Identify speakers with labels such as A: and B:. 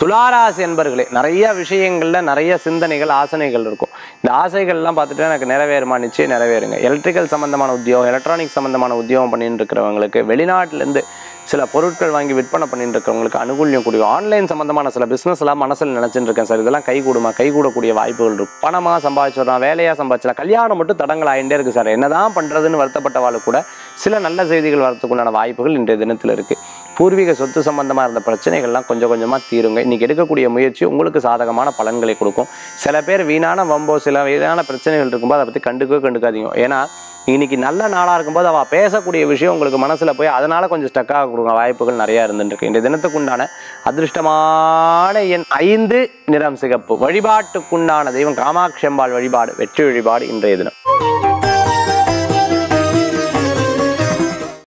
A: துளாராசி என்பர்களே நிறைய விஷயங்கள்ல நிறைய சிந்தனைகள் ஆசனைகள் இருக்கும் இந்த ஆசைகள்லாம் பார்த்துட்டு எனக்கு நிறைவேறுமா நிச்சயம் நிறைவேறுங்க எலக்ட்ரிக்கல் சம்பந்தமான உத்தியோகம் எலக்ட்ரானிக் சம்பந்தமான உத்தியோகம் பண்ணிட்டு இருக்கிறவங்களுக்கு வெளிநாட்டிலேருந்து சில பொருட்கள் வாங்கி விற்பனை பண்ணிட்டு இருக்கிறவங்களுக்கு அனுகூல்யம் கூடிய ஆன்லைன் சம்பந்தமான சில பிசினஸ் எல்லாம் மனசில் நினைச்சிட்டு இருக்கேன் சார் இதெல்லாம் கை கூடுமா கை கூடக்கூடிய வாய்ப்புகள் இருக்கு பணமா சம்பாதிச்சிடலாம் வேலையா சம்பாதிச்சலாம் கல்யாணம் மட்டும் தடங்கள் ஆகிட்டே இருக்கு சார் என்னதான் பண்றதுன்னு வருத்தப்பட்டவாளுக்கு கூட சில நல்ல செய்திகள் வரதுக்குண்டான வாய்ப்புகள் இன்றைய தினத்தில் இருக்கு பூர்வீக சொத்து சம்பந்தமா இருந்த பிரச்சனைகள்லாம் கொஞ்சம் கொஞ்சமா தீருங்க இன்னைக்கு எடுக்கக்கூடிய முயற்சி உங்களுக்கு சாதகமான பலன்களை கொடுக்கும் சில பேர் வீணான வம்போ சில வீணான பிரச்சனைகள் இருக்கும்போது அதை பத்தி கண்டுக்கவே கண்டுக்காதீங்க ஏன்னா இன்னைக்கு நல்ல நாளா இருக்கும்போது அவ பேசக்கூடிய விஷயம் உங்களுக்கு மனசுல போய் அதனால கொஞ்சம் ஸ்டக்காக கொடுங்க வாய்ப்புகள் நிறைய இருந்துட்டு இருக்கு இந்த தினத்துக்குண்டான அதிர்ஷ்டமான எண் ஐந்து நிறம் சிகப்பு வழிபாட்டுக்குண்டான தெய்வம் காமாட்சி அம்பாள் வழிபாடு வெற்றி வழிபாடு இன்றைய தினம்